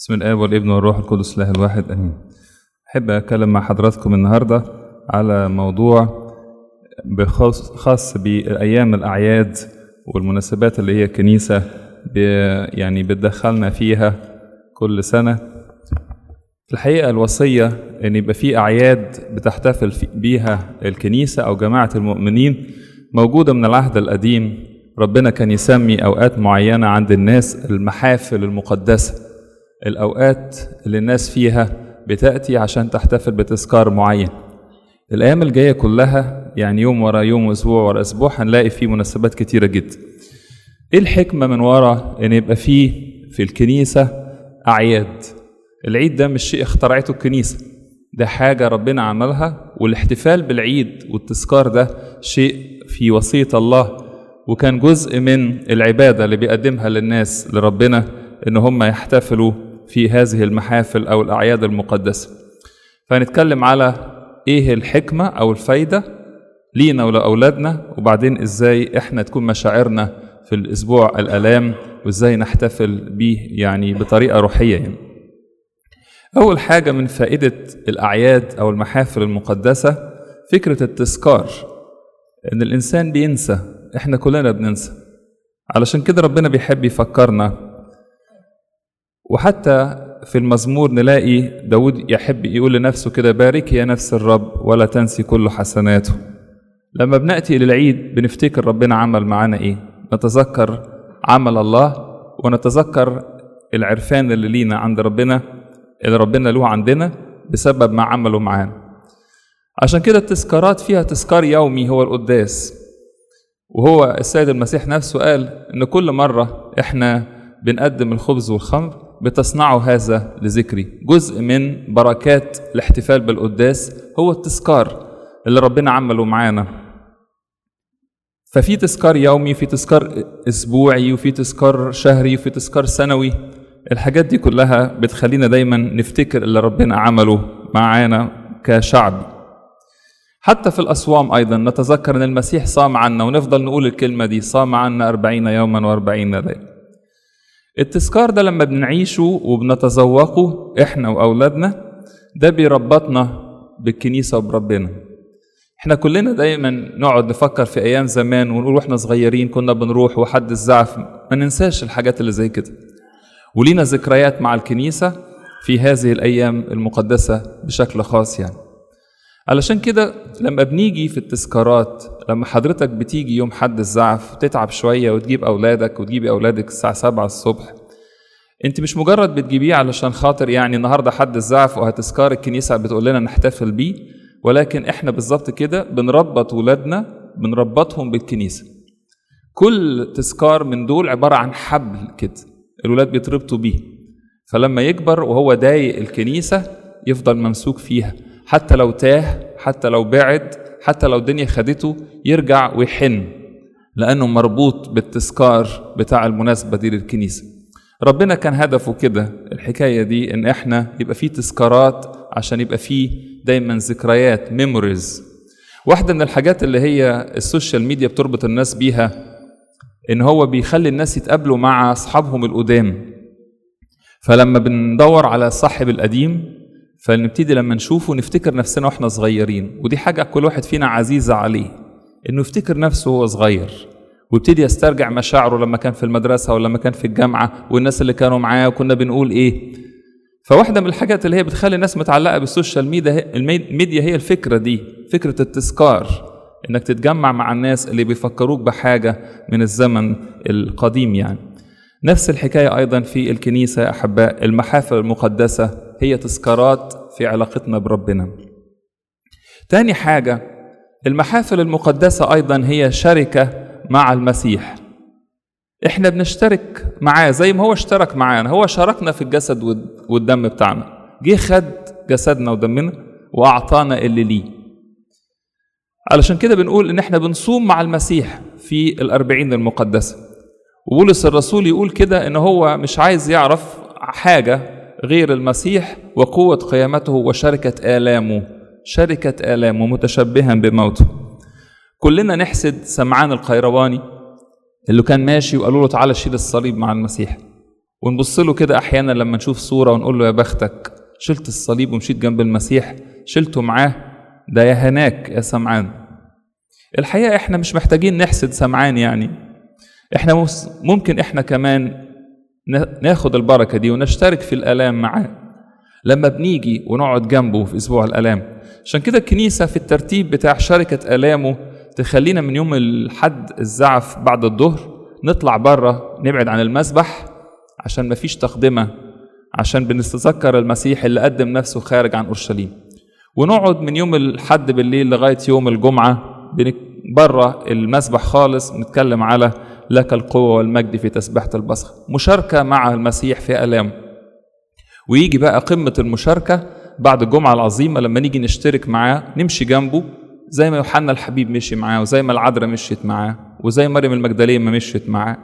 بسم الآب والابن والروح القدس الله الواحد آمين. أحب أتكلم مع حضراتكم النهاردة على موضوع بخاص خاص بأيام الأعياد والمناسبات اللي هي الكنيسة ب- يعني بتدخلنا فيها كل سنة. الحقيقة الوصية إن يبقى في أعياد بتحتفل في- بيها الكنيسة أو جماعة المؤمنين موجودة من العهد القديم ربنا كان يسمي أوقات معينة عند الناس المحافل المقدسة الأوقات اللي الناس فيها بتأتي عشان تحتفل بتذكار معين الأيام الجاية كلها يعني يوم ورا يوم وأسبوع ورا أسبوع هنلاقي فيه مناسبات كتيرة جدا إيه الحكمة من ورا إن يبقى فيه في الكنيسة أعياد العيد ده مش شيء اخترعته الكنيسة ده حاجة ربنا عملها والاحتفال بالعيد والتذكار ده شيء في وصية الله وكان جزء من العبادة اللي بيقدمها للناس لربنا إن هم يحتفلوا في هذه المحافل أو الأعياد المقدسة فهنتكلم على إيه الحكمة أو الفايدة لينا ولأولادنا وبعدين إزاي إحنا تكون مشاعرنا في الأسبوع الآلام وإزاي نحتفل بيه يعني بطريقة روحية يعني. أول حاجة من فائدة الأعياد أو المحافل المقدسة فكرة التذكار إن الإنسان بينسى إحنا كلنا بننسى علشان كده ربنا بيحب يفكرنا وحتى في المزمور نلاقي داود يحب يقول لنفسه كده باركي يا نفس الرب ولا تنسي كل حسناته لما بنأتي للعيد بنفتكر ربنا عمل معانا إيه نتذكر عمل الله ونتذكر العرفان اللي لينا عند ربنا اللي ربنا له عندنا بسبب ما عمله معانا عشان كده التذكارات فيها تذكار يومي هو القداس وهو السيد المسيح نفسه قال ان كل مره احنا بنقدم الخبز والخمر بتصنعوا هذا لذكري جزء من بركات الاحتفال بالقداس هو التذكار اللي ربنا عمله معانا ففي تذكار يومي في تذكار اسبوعي وفي تذكار شهري وفي تذكار سنوي الحاجات دي كلها بتخلينا دايما نفتكر اللي ربنا عمله معانا كشعب حتى في الأصوام أيضا نتذكر أن المسيح صام عنا ونفضل نقول الكلمة دي صام عنا أربعين يوما وأربعين ليلة التذكار ده لما بنعيشه وبنتذوقه إحنا وأولادنا ده بيربطنا بالكنيسة وبربنا احنا كلنا دايما نقعد نفكر في ايام زمان ونقول واحنا صغيرين كنا بنروح وحد الزعف ما ننساش الحاجات اللي زي كده ولينا ذكريات مع الكنيسة في هذه الأيام المقدسة بشكل خاص يعني علشان كده لما بنيجي في التذكارات لما حضرتك بتيجي يوم حد الزعف تتعب شوية وتجيب أولادك وتجيبي أولادك الساعة سبعة الصبح انت مش مجرد بتجيبيه علشان خاطر يعني النهارده حد الزعف وهتذكار الكنيسة بتقول لنا نحتفل بيه ولكن احنا بالظبط كده بنربط ولادنا بنربطهم بالكنيسة كل تذكار من دول عبارة عن حبل كده الولاد بيتربطوا بيه فلما يكبر وهو ضايق الكنيسة يفضل ممسوك فيها حتى لو تاه حتى لو بعد حتى لو الدنيا خدته يرجع ويحن لأنه مربوط بالتذكار بتاع المناسبة دي للكنيسة ربنا كان هدفه كده الحكاية دي إن إحنا يبقى فيه تذكارات عشان يبقى فيه دايما ذكريات ميموريز واحدة من الحاجات اللي هي السوشيال ميديا بتربط الناس بيها إن هو بيخلي الناس يتقابلوا مع أصحابهم القدام فلما بندور على صاحب القديم فنبتدي لما نشوفه نفتكر نفسنا واحنا صغيرين ودي حاجة كل واحد فينا عزيزة عليه انه يفتكر نفسه وهو صغير ويبتدي يسترجع مشاعره لما كان في المدرسة ولا لما كان في الجامعة والناس اللي كانوا معاه وكنا بنقول ايه فواحدة من الحاجات اللي هي بتخلي الناس متعلقة بالسوشيال ميديا الميديا هي الفكرة دي فكرة التذكار انك تتجمع مع الناس اللي بيفكروك بحاجة من الزمن القديم يعني نفس الحكاية أيضا في الكنيسة يا أحباء المحافل المقدسة هي تذكارات في علاقتنا بربنا تاني حاجة المحافل المقدسة أيضا هي شركة مع المسيح احنا بنشترك معاه زي ما هو اشترك معانا هو شاركنا في الجسد والدم بتاعنا جه خد جسدنا ودمنا وأعطانا اللي ليه علشان كده بنقول ان احنا بنصوم مع المسيح في الأربعين المقدسة وبولس الرسول يقول كده ان هو مش عايز يعرف حاجة غير المسيح وقوة قيامته وشركة آلامه شركة آلامه متشبها بموته كلنا نحسد سمعان القيرواني اللي كان ماشي وقالوا له تعالى شيل الصليب مع المسيح ونبص له كده احيانا لما نشوف صوره ونقول له يا بختك شلت الصليب ومشيت جنب المسيح شلته معاه ده يا هناك يا سمعان الحقيقه احنا مش محتاجين نحسد سمعان يعني احنا ممكن احنا كمان ناخد البركه دي ونشترك في الالام معاه لما بنيجي ونقعد جنبه في اسبوع الالام عشان كده الكنيسه في الترتيب بتاع شركه الامه تخلينا من يوم الحد الزعف بعد الظهر نطلع بره نبعد عن المسبح عشان مفيش تقدمه عشان بنستذكر المسيح اللي قدم نفسه خارج عن اورشليم ونقعد من يوم الحد بالليل لغايه يوم الجمعه بره المسبح خالص نتكلم على لك القوة والمجد في تسبحة البصخ مشاركة مع المسيح في ألام ويجي بقى قمة المشاركة بعد الجمعة العظيمة لما نيجي نشترك معاه نمشي جنبه زي ما يوحنا الحبيب مشي معاه وزي ما العذراء مشيت معاه وزي مريم المجدلية ما مشيت معاه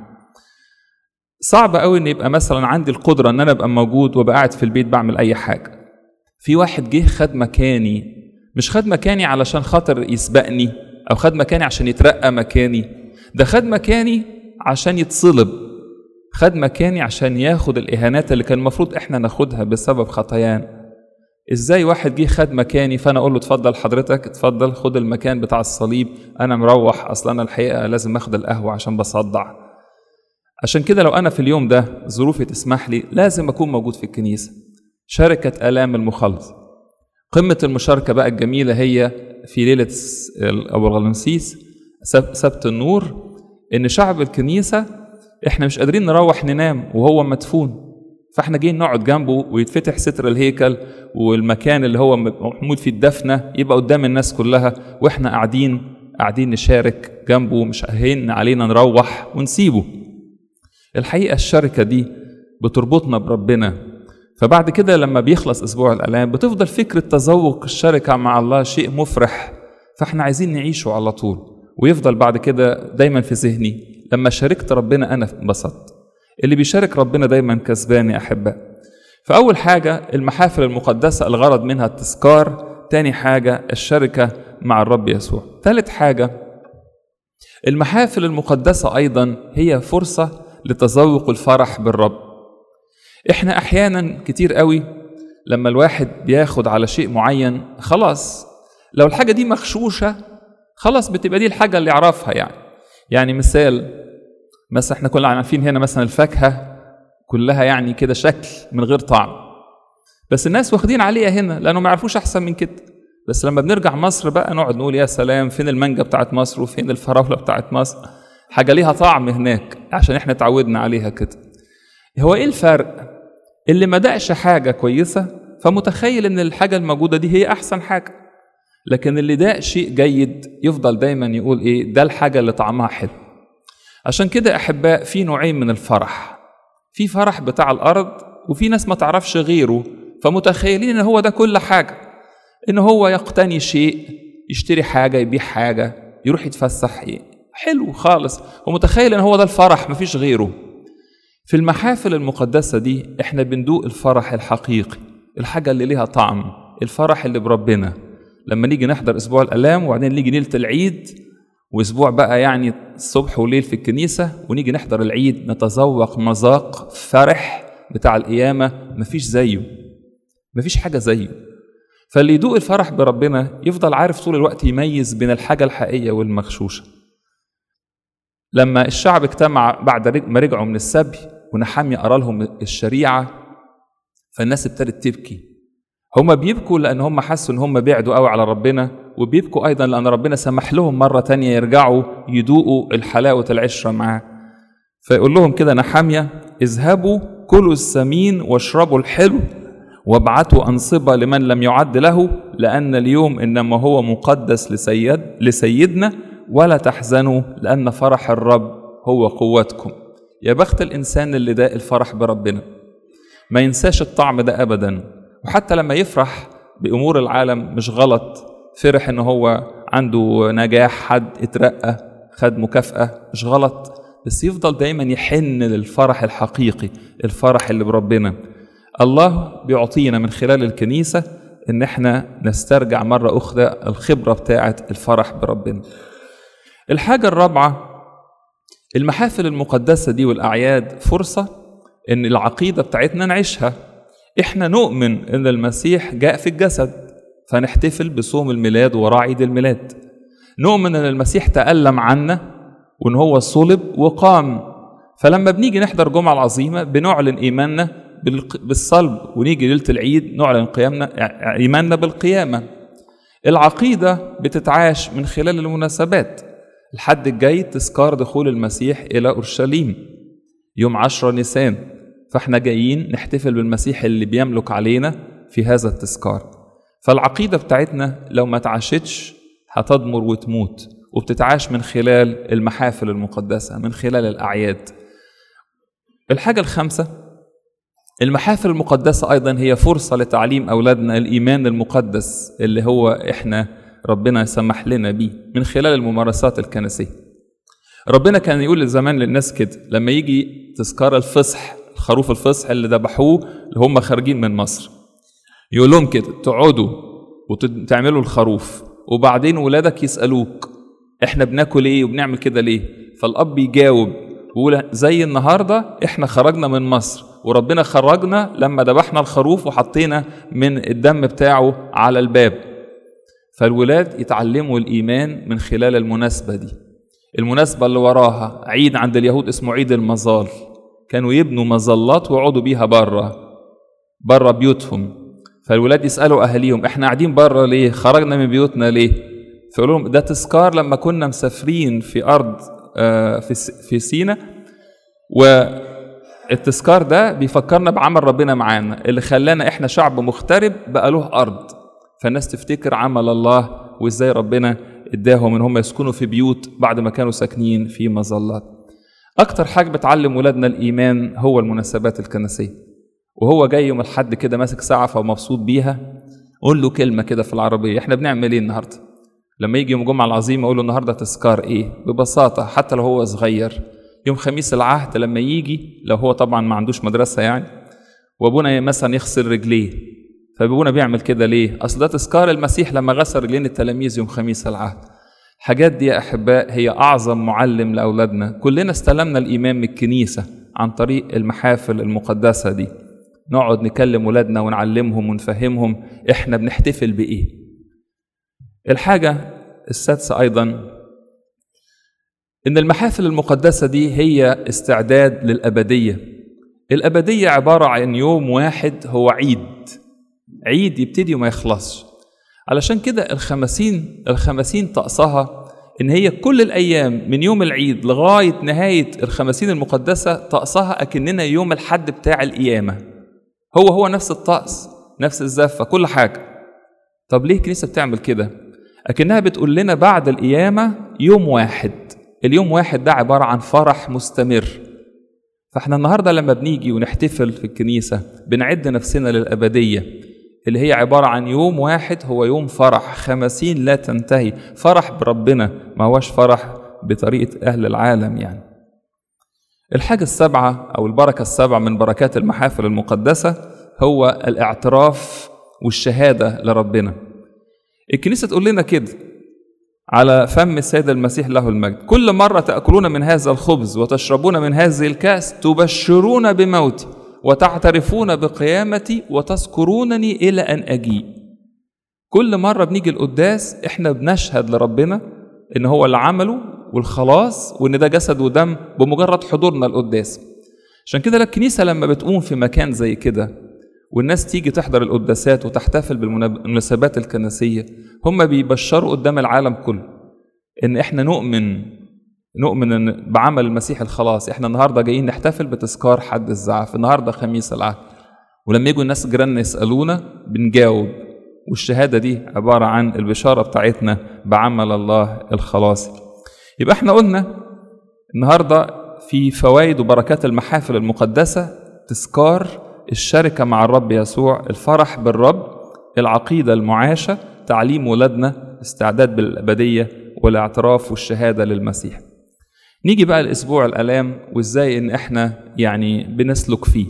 صعب قوي ان يبقى مثلا عندي القدرة ان انا ابقى موجود وابقى قاعد في البيت بعمل اي حاجة في واحد جه خد مكاني مش خد مكاني علشان خاطر يسبقني او خد مكاني عشان يترقى مكاني ده خد مكاني عشان يتصلب خد مكاني عشان ياخد الاهانات اللي كان المفروض احنا ناخدها بسبب خطايانا ازاي واحد جه خد مكاني فانا اقول له اتفضل حضرتك اتفضل خد المكان بتاع الصليب انا مروح اصلا انا الحقيقه لازم اخد القهوه عشان بصدع عشان كده لو انا في اليوم ده ظروفي تسمح لي لازم اكون موجود في الكنيسه شركه الام المخلص قمه المشاركه بقى الجميله هي في ليله ابو الغلمسيس سبت النور ان شعب الكنيسه احنا مش قادرين نروح ننام وهو مدفون فاحنا جايين نقعد جنبه ويتفتح ستر الهيكل والمكان اللي هو محمود فيه الدفنه يبقى قدام الناس كلها واحنا قاعدين قاعدين نشارك جنبه مش هين علينا نروح ونسيبه الحقيقه الشركه دي بتربطنا بربنا فبعد كده لما بيخلص اسبوع الالام بتفضل فكره تذوق الشركه مع الله شيء مفرح فاحنا عايزين نعيشه على طول ويفضل بعد كده دايما في ذهني لما شاركت ربنا انا انبسطت اللي بيشارك ربنا دايما كسبان يا احباء فاول حاجه المحافل المقدسه الغرض منها التذكار تاني حاجه الشركه مع الرب يسوع ثالث حاجه المحافل المقدسه ايضا هي فرصه لتذوق الفرح بالرب احنا احيانا كتير قوي لما الواحد بياخد على شيء معين خلاص لو الحاجه دي مغشوشه خلاص بتبقى دي الحاجه اللي يعرفها يعني يعني مثال مثلا احنا كلنا عارفين هنا مثلا الفاكهه كلها يعني كده شكل من غير طعم بس الناس واخدين عليها هنا لانه ما يعرفوش احسن من كده بس لما بنرجع مصر بقى نقعد نقول يا سلام فين المانجا بتاعت مصر وفين الفراوله بتاعت مصر حاجه ليها طعم هناك عشان احنا اتعودنا عليها كده هو ايه الفرق اللي ما دقش حاجه كويسه فمتخيل ان الحاجه الموجوده دي هي احسن حاجه لكن اللي داق شيء جيد يفضل دايما يقول ايه ده الحاجه اللي طعمها حلو عشان كده احباء في نوعين من الفرح في فرح بتاع الارض وفي ناس ما تعرفش غيره فمتخيلين ان هو ده كل حاجه ان هو يقتني شيء يشتري حاجه يبيع حاجه يروح يتفسح حلو خالص ومتخيل ان هو ده الفرح مفيش غيره في المحافل المقدسه دي احنا بندوق الفرح الحقيقي الحاجه اللي ليها طعم الفرح اللي بربنا لما نيجي نحضر اسبوع الالام وبعدين نيجي ليله العيد واسبوع بقى يعني الصبح وليل في الكنيسه ونيجي نحضر العيد نتذوق مذاق فرح بتاع القيامه مفيش زيه مفيش حاجه زيه فاللي يدوق الفرح بربنا يفضل عارف طول الوقت يميز بين الحاجه الحقيقيه والمغشوشه لما الشعب اجتمع بعد ما رجعوا من السبي ونحامي قرا لهم الشريعه فالناس ابتدت تبكي هما بيبكوا لان هم حسوا ان هم بعدوا قوي على ربنا وبيبكوا ايضا لان ربنا سمح لهم مره تانية يرجعوا يدوقوا الحلاوه العشره معاه فيقول لهم كده نحاميه اذهبوا كلوا السمين واشربوا الحلو وابعتوا انصبه لمن لم يعد له لان اليوم انما هو مقدس لسيد لسيدنا ولا تحزنوا لان فرح الرب هو قوتكم يا بخت الانسان اللي داق الفرح بربنا ما ينساش الطعم ده ابدا وحتى لما يفرح بامور العالم مش غلط فرح ان هو عنده نجاح حد اترقى خد مكافاه مش غلط بس يفضل دايما يحن للفرح الحقيقي الفرح اللي بربنا الله بيعطينا من خلال الكنيسه ان احنا نسترجع مره اخرى الخبره بتاعه الفرح بربنا الحاجه الرابعه المحافل المقدسه دي والاعياد فرصه ان العقيدة بتاعتنا نعيشها احنا نؤمن ان المسيح جاء في الجسد فنحتفل بصوم الميلاد وراء عيد الميلاد نؤمن ان المسيح تألم عنا وان هو صلب وقام فلما بنيجي نحضر جمعة العظيمة بنعلن إيماننا بالصلب ونيجي ليلة العيد نعلن قيامنا إيماننا بالقيامة العقيدة بتتعاش من خلال المناسبات الحد الجاي تذكار دخول المسيح إلى أورشليم يوم عشرة نيسان فاحنا جايين نحتفل بالمسيح اللي بيملك علينا في هذا التذكار فالعقيدة بتاعتنا لو ما تعاشتش هتضمر وتموت وبتتعاش من خلال المحافل المقدسة من خلال الأعياد الحاجة الخامسة المحافل المقدسة أيضا هي فرصة لتعليم أولادنا الإيمان المقدس اللي هو إحنا ربنا سمح لنا بيه من خلال الممارسات الكنسية ربنا كان يقول زمان للناس كده لما يجي تذكار الفصح الخروف الفصح اللي ذبحوه اللي هم خارجين من مصر يقول لهم كده تقعدوا وتعملوا الخروف وبعدين ولادك يسألوك احنا بناكل ايه وبنعمل كده ليه فالاب يجاوب ويقول زي النهارده احنا خرجنا من مصر وربنا خرجنا لما ذبحنا الخروف وحطينا من الدم بتاعه على الباب فالولاد يتعلموا الايمان من خلال المناسبه دي المناسبه اللي وراها عيد عند اليهود اسمه عيد المظال كانوا يبنوا مظلات ويقعدوا بيها بره بره بيوتهم فالولاد يسالوا اهاليهم احنا قاعدين بره ليه خرجنا من بيوتنا ليه فيقولوا لهم ده تذكار لما كنا مسافرين في ارض في في سينا والتذكار ده بيفكرنا بعمل ربنا معانا اللي خلانا احنا شعب مغترب بقى له ارض فالناس تفتكر عمل الله وازاي ربنا اداهم ان هم يسكنوا في بيوت بعد ما كانوا ساكنين في مظلات اكتر حاجه بتعلم ولادنا الايمان هو المناسبات الكنسيه وهو جاي يوم الحد كده ماسك سعفه ومبسوط بيها قول له كلمه كده في العربيه احنا بنعمل ايه النهارده لما يجي يوم الجمعه العظيمه اقول له النهارده تذكار ايه ببساطه حتى لو هو صغير يوم خميس العهد لما يجي لو هو طبعا ما عندوش مدرسه يعني وابونا مثلا يغسل رجليه فابونا بيعمل كده ليه اصل ده تذكار المسيح لما غسل رجلين التلاميذ يوم خميس العهد الحاجات دي يا احباء هي اعظم معلم لاولادنا كلنا استلمنا الايمان من الكنيسه عن طريق المحافل المقدسه دي نقعد نكلم ولادنا ونعلمهم ونفهمهم احنا بنحتفل بايه الحاجه السادسه ايضا ان المحافل المقدسه دي هي استعداد للابديه الابديه عباره عن يوم واحد هو عيد عيد يبتدي وما يخلصش علشان كده الخمسين الخمسين طقسها ان هي كل الايام من يوم العيد لغايه نهايه الخمسين المقدسه طقسها اكننا يوم الحد بتاع القيامه هو هو نفس الطقس نفس الزفه كل حاجه طب ليه الكنيسه بتعمل كده اكنها بتقول لنا بعد القيامه يوم واحد اليوم واحد ده عباره عن فرح مستمر فاحنا النهارده لما بنيجي ونحتفل في الكنيسه بنعد نفسنا للابديه اللي هي عبارة عن يوم واحد هو يوم فرح خمسين لا تنتهي فرح بربنا ما هوش فرح بطريقة أهل العالم يعني الحاجة السبعة أو البركة السبعة من بركات المحافل المقدسة هو الاعتراف والشهادة لربنا الكنيسة تقول لنا كده على فم السيد المسيح له المجد كل مرة تأكلون من هذا الخبز وتشربون من هذه الكأس تبشرون بموتي وتعترفون بقيامتي وتذكرونني إلى أن أجيء كل مرة بنيجي القداس إحنا بنشهد لربنا إن هو اللي عمله والخلاص وإن ده جسد ودم بمجرد حضورنا القداس عشان كده الكنيسة لما بتقوم في مكان زي كده والناس تيجي تحضر القداسات وتحتفل بالمناسبات الكنسية هم بيبشروا قدام العالم كله إن إحنا نؤمن نؤمن ان بعمل المسيح الخلاص احنا النهارده جايين نحتفل بتذكار حد الزعف النهارده خميس العهد ولما يجوا الناس جيراننا يسالونا بنجاوب والشهاده دي عباره عن البشاره بتاعتنا بعمل الله الخلاصي يبقى احنا قلنا النهارده في فوائد وبركات المحافل المقدسه تذكار الشركه مع الرب يسوع الفرح بالرب العقيده المعاشه تعليم ولادنا استعداد بالابديه والاعتراف والشهاده للمسيح نيجي بقى الاسبوع الالام وازاي ان احنا يعني بنسلك فيه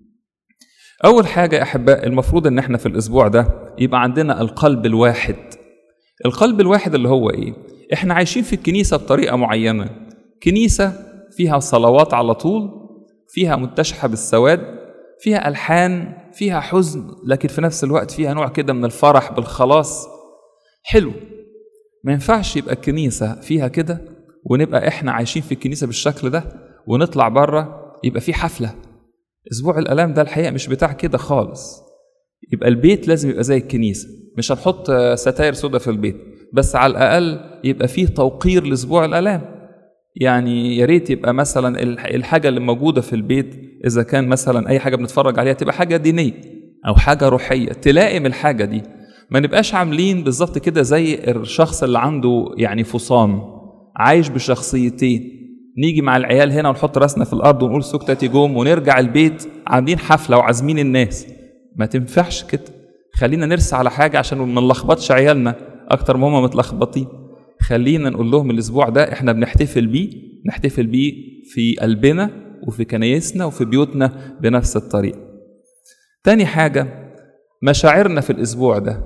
اول حاجه يا احباء المفروض ان احنا في الاسبوع ده يبقى عندنا القلب الواحد القلب الواحد اللي هو ايه احنا عايشين في الكنيسه بطريقه معينه كنيسه فيها صلوات على طول فيها متشحة بالسواد فيها ألحان فيها حزن لكن في نفس الوقت فيها نوع كده من الفرح بالخلاص حلو ما ينفعش يبقى الكنيسة فيها كده ونبقى احنا عايشين في الكنيسة بالشكل ده ونطلع بره يبقى في حفلة اسبوع الالام ده الحقيقة مش بتاع كده خالص يبقى البيت لازم يبقى زي الكنيسة مش هنحط ستاير سودا في البيت بس على الأقل يبقى فيه توقير لأسبوع الآلام يعني يا ريت يبقى مثلا الحاجة اللي موجودة في البيت إذا كان مثلا أي حاجة بنتفرج عليها تبقى حاجة دينية أو حاجة روحية تلائم الحاجة دي ما نبقاش عاملين بالظبط كده زي الشخص اللي عنده يعني فصام عايش بشخصيتين نيجي مع العيال هنا ونحط راسنا في الارض ونقول سكتة جوم ونرجع البيت عاملين حفله وعازمين الناس ما تنفعش كده خلينا نرسى على حاجه عشان ما نلخبطش عيالنا اكتر ما هم متلخبطين خلينا نقول لهم الاسبوع ده احنا بنحتفل بيه نحتفل بيه في قلبنا وفي كنايسنا وفي بيوتنا بنفس الطريقه تاني حاجه مشاعرنا في الاسبوع ده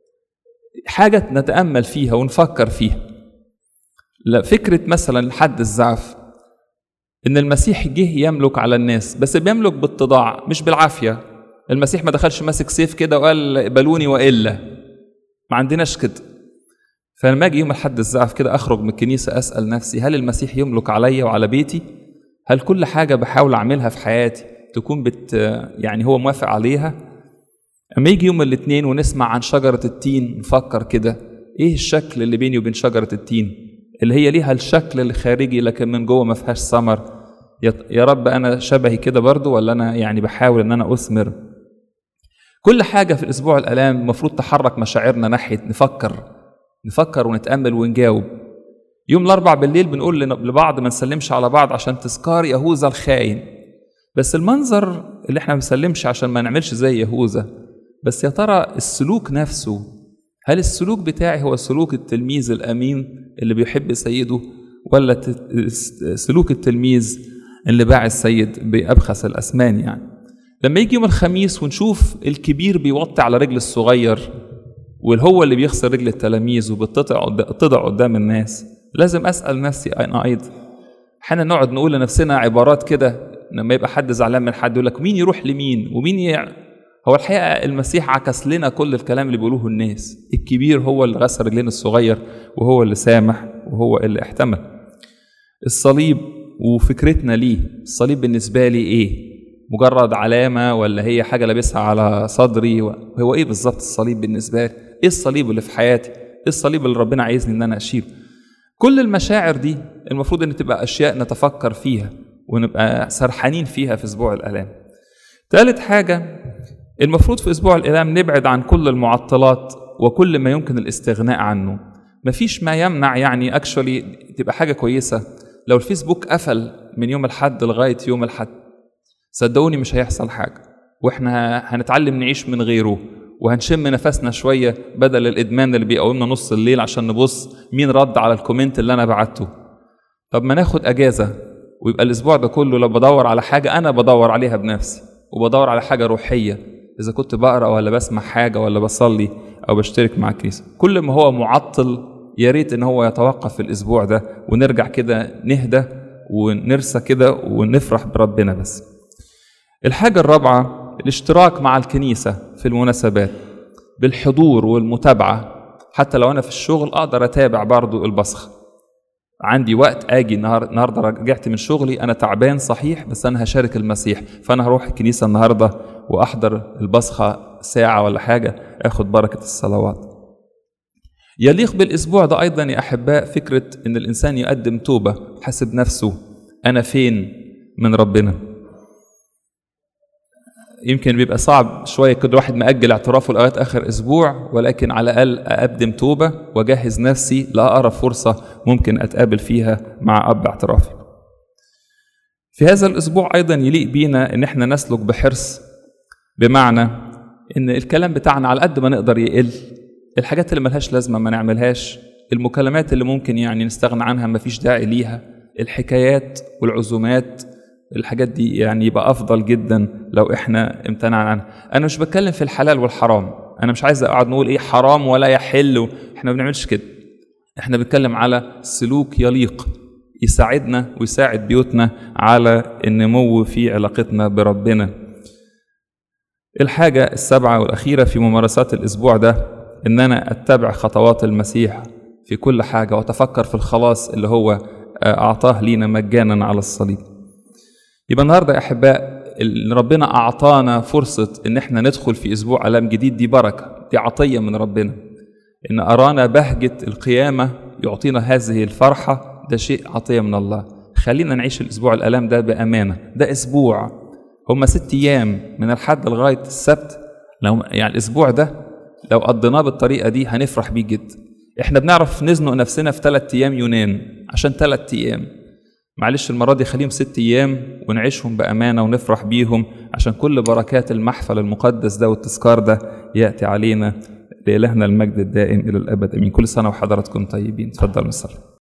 حاجه نتامل فيها ونفكر فيها لا فكره مثلا حد الزعف ان المسيح جه يملك على الناس بس بيملك بالتضاع مش بالعافيه المسيح ما دخلش ماسك سيف كده وقال اقبلوني والا ما عندناش كده فلما اجي يوم الحد الزعف كده اخرج من الكنيسه اسال نفسي هل المسيح يملك عليا وعلى بيتي هل كل حاجه بحاول اعملها في حياتي تكون بت يعني هو موافق عليها اما يجي يوم الاثنين ونسمع عن شجره التين نفكر كده ايه الشكل اللي بيني وبين شجره التين اللي هي ليها الشكل الخارجي لكن من جوه ما فيهاش ثمر يا رب انا شبهي كده برضو ولا انا يعني بحاول ان انا اثمر كل حاجه في الاسبوع الالام المفروض تحرك مشاعرنا ناحيه نفكر نفكر ونتامل ونجاوب يوم الاربع بالليل بنقول لبعض ما نسلمش على بعض عشان تذكار يهوذا الخاين بس المنظر اللي احنا ما بنسلمش عشان ما نعملش زي يهوذا بس يا ترى السلوك نفسه هل السلوك بتاعي هو سلوك التلميذ الامين اللي بيحب سيده ولا سلوك التلميذ اللي باع السيد بأبخس الأسمان يعني لما يجي يوم الخميس ونشوف الكبير بيوطي على رجل الصغير وهو اللي بيخسر رجل التلاميذ وبتضع قدام الناس لازم أسأل نفسي أنا أيضا احنا نقعد نقول لنفسنا عبارات كده لما يبقى حد زعلان من حد يقول لك مين يروح لمين ومين يع... هو الحقيقة المسيح عكس لنا كل الكلام اللي بيقولوه الناس الكبير هو اللي غسل رجلين الصغير وهو اللي سامح وهو اللي احتمل الصليب وفكرتنا ليه الصليب بالنسبة لي ايه مجرد علامة ولا هي حاجة لابسها على صدري هو ايه بالظبط الصليب بالنسبة لي ايه الصليب اللي في حياتي ايه الصليب اللي ربنا عايزني ان انا اشيله كل المشاعر دي المفروض ان تبقى اشياء نتفكر فيها ونبقى سرحانين فيها في اسبوع الالام ثالث حاجة المفروض في اسبوع الالام نبعد عن كل المعطلات وكل ما يمكن الاستغناء عنه مفيش ما يمنع يعني اكشولي تبقى حاجة كويسة لو الفيسبوك قفل من يوم الحد لغاية يوم الحد صدقوني مش هيحصل حاجة واحنا هنتعلم نعيش من غيره وهنشم نفسنا شوية بدل الإدمان اللي بيقومنا نص الليل عشان نبص مين رد على الكومنت اللي أنا بعته طب ما ناخد أجازة ويبقى الأسبوع ده كله لو بدور على حاجة أنا بدور عليها بنفسي وبدور على حاجة روحية إذا كنت بقرأ ولا بسمع حاجة ولا بصلي أو بشترك مع الكنيسة كل ما هو معطل يا ريت ان هو يتوقف في الاسبوع ده ونرجع كده نهدى ونرسى كده ونفرح بربنا بس الحاجة الرابعة الاشتراك مع الكنيسة في المناسبات بالحضور والمتابعة حتى لو أنا في الشغل أقدر أتابع برضو البصخ عندي وقت أجي النهاردة رجعت من شغلي أنا تعبان صحيح بس أنا هشارك المسيح فأنا هروح الكنيسة النهاردة وأحضر البصخة ساعة ولا حاجة أخد بركة الصلوات يليق بالاسبوع ده ايضا يا احباء فكره ان الانسان يقدم توبه حسب نفسه انا فين من ربنا يمكن بيبقى صعب شويه كل واحد مأجل اعترافه لغايه اخر اسبوع ولكن على الاقل اقدم توبه واجهز نفسي لاقرب فرصه ممكن اتقابل فيها مع اب اعترافي في هذا الاسبوع ايضا يليق بينا ان احنا نسلك بحرص بمعنى ان الكلام بتاعنا على قد ما نقدر يقل الحاجات اللي ملهاش لازمه ما نعملهاش المكالمات اللي ممكن يعني نستغنى عنها ما فيش داعي ليها الحكايات والعزومات الحاجات دي يعني يبقى افضل جدا لو احنا امتنعنا عنها انا مش بتكلم في الحلال والحرام انا مش عايز اقعد نقول ايه حرام ولا يحل احنا ما بنعملش كده احنا بنتكلم على سلوك يليق يساعدنا ويساعد بيوتنا على النمو في علاقتنا بربنا الحاجة السابعة والأخيرة في ممارسات الأسبوع ده إن أنا أتبع خطوات المسيح في كل حاجة وأتفكر في الخلاص اللي هو أعطاه لينا مجانا على الصليب يبقى النهاردة يا أحباء اللي ربنا أعطانا فرصة إن إحنا ندخل في أسبوع ألام جديد دي بركة دي عطية من ربنا إن أرانا بهجة القيامة يعطينا هذه الفرحة ده شيء عطية من الله خلينا نعيش الأسبوع الألام ده بأمانة ده أسبوع هما ست أيام من الحد لغاية السبت لو يعني الأسبوع ده لو قضيناه بالطريقة دي هنفرح بيه جدا احنا بنعرف نزنق نفسنا في ثلاث أيام يونان عشان ثلاث أيام معلش المرة دي خليهم ست أيام ونعيشهم بأمانة ونفرح بيهم عشان كل بركات المحفل المقدس ده والتذكار ده يأتي علينا لإلهنا المجد الدائم إلى الأبد أمين كل سنة وحضراتكم طيبين تفضل مصر